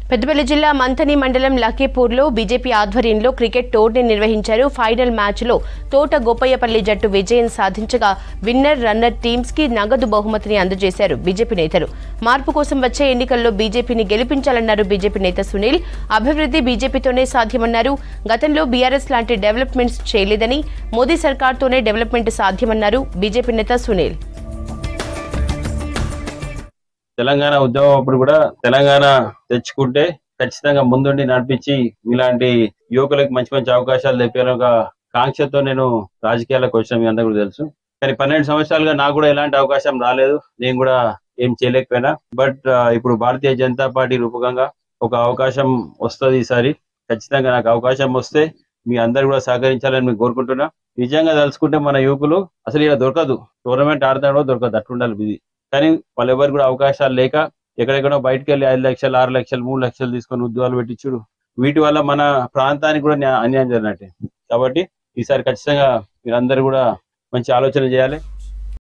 పెద్దపల్లి జిల్లా మంథని మండలం లఖీపూర్లో బీజేపీ ఆధ్వర్యంలో క్రికెట్ టోర్నీ నిర్వహించారు ఫైనల్ మ్యాచ్లో తోట గోపయ్యపల్లి జట్టు విజయం సాధించగా విన్నర్ రన్నర్ టీమ్స్ కి నగదు బహుమతిని అందజేశారు బీజేపీ నేతలు మార్పు కోసం వచ్చే ఎన్నికల్లో బీజేపీని గెలిపించాలన్నారు బీజేపీ నేత సునీల్ అభివృద్ధి బీజేపీతోనే సాధ్యమన్నారు గతంలో బీఆర్ఎస్ లాంటి డెవలప్మెంట్స్ చేయలేదని మోదీ సర్కార్తోనే డెవలప్మెంట్ సాధ్యమన్నారు బీజేపీ నేత సునీల్ తెలంగాణ ఉద్యమం అప్పుడు కూడా తెలంగాణ తెచ్చుకుంటే ఖచ్చితంగా ముందుండి నడిపించి ఇలాంటి యువకులకు మంచి మంచి అవకాశాలు తెప్పాలని ఒక కాంక్షతో నేను రాజకీయాలకు వచ్చాను మీ అందరూ కూడా తెలుసు కానీ పన్నెండు సంవత్సరాలుగా నాకు కూడా ఎలాంటి అవకాశం రాలేదు నేను కూడా ఏం చేయలేకపోయినా బట్ ఇప్పుడు భారతీయ జనతా పార్టీ రూపకంగా ఒక అవకాశం వస్తుంది ఈసారి ఖచ్చితంగా నాకు అవకాశం వస్తే మీ అందరు కూడా సహకరించాలని మీకు కోరుకుంటున్నా నిజంగా తలుచుకుంటే మన యువకులు అసలు ఇలా దొరకదు టోర్నమెంట్ ఆడతాడో దొరకదు అట్లుండాలి ఇది కానీ వాళ్ళు ఎవరు కూడా అవకాశాలు లేక ఎక్కడెక్కడో బయటకు వెళ్ళి ఐదు లక్షలు ఆరు లక్షలు మూడు లక్షలు తీసుకొని ఉద్యోగాలు పెట్టించుడు వీటి వల్ల మన ప్రాంతానికి కూడా న్యా- అన్యాయం జరిగినట్టే కాబట్టి ఈసారి ఖచ్చితంగా మీరందరూ కూడా మంచి ఆలోచన చేయాలి